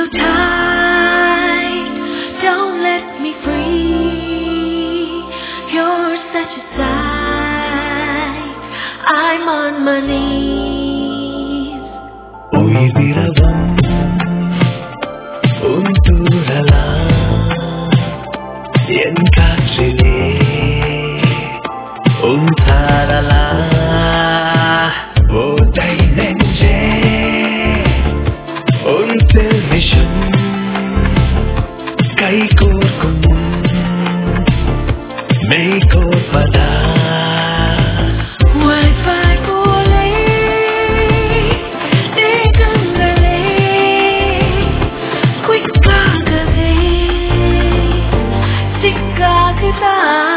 tight. Don't let me free. You're such a sight. I'm on my knees. உயிர் திரவம் உன் தூரலா என் காற்றிலே உன் சாரலா ஓட்டை நெஞ்சே உன் செல்விஷம் கை கோர்க்கும் மெய் கோர்ப்பதா Wi-Fi போலே தேகங்களே குயிக்காகவே சிக்காகுதா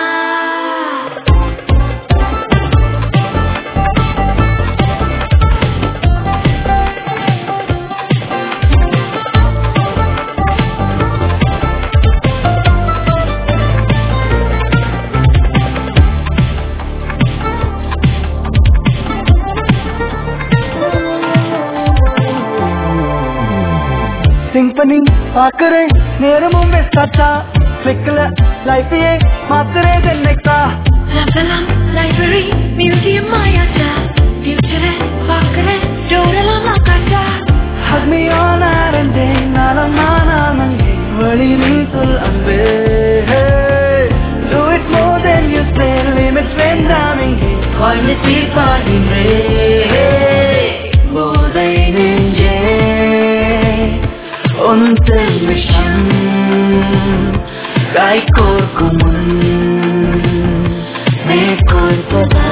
சிங் பண்ணி பாக்குறேன் நேரமும் வேஸ்ட் ஆச்சா கிளிக்ல லைஃபையே மாத்துறேன் தென்னைக்கா லபலாம் லைப்ரரி மியூசியம் மாயாச்சா ஃபியூச்சரை பார்க்கிறேன் டோரெல்லாம் காட்டா Hug me all night and day நாளம் நானாம் அங்கே வழி நீ சொல் அன்பே Hey, Do it more than you say limits வேண்டாம் இங்கே வாழ்ந்து தீர்ப்பாகின்றேன் போதை நெஞ்சே உன் செல்விஷம் கை கோர்க்கும் முன் மேற்கொள்பதா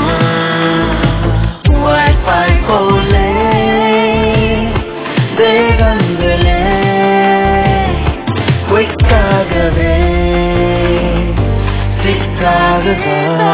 Wi-Fi போலே தேகங்களே குயிக்காகவே சிக்காகதா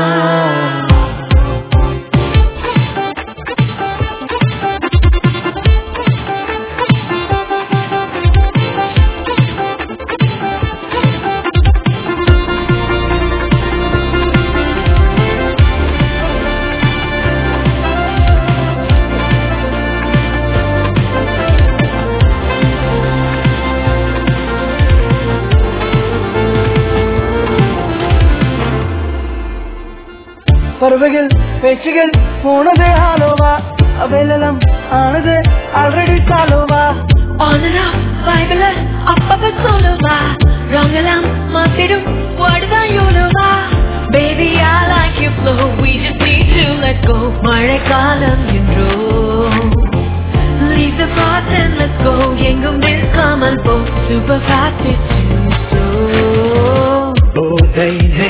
பறவைகள் பேச்சுகள் போனதே ஹாலோவா அவைலெல்லாம் ஆனது ஆல்ரெடி சாலோவா ஆனரா பைபிள அப்பப்ப சொல்லுவா ரங்கலாம் மாத்திடும் வாடுதான் யோலுவா Baby, I like your flow. We just need to let go. மழைக்காலம் என்றோ Leave the past and let's go. எங்கும் நிற்காமல் போ. Super fast it's too slow. போதை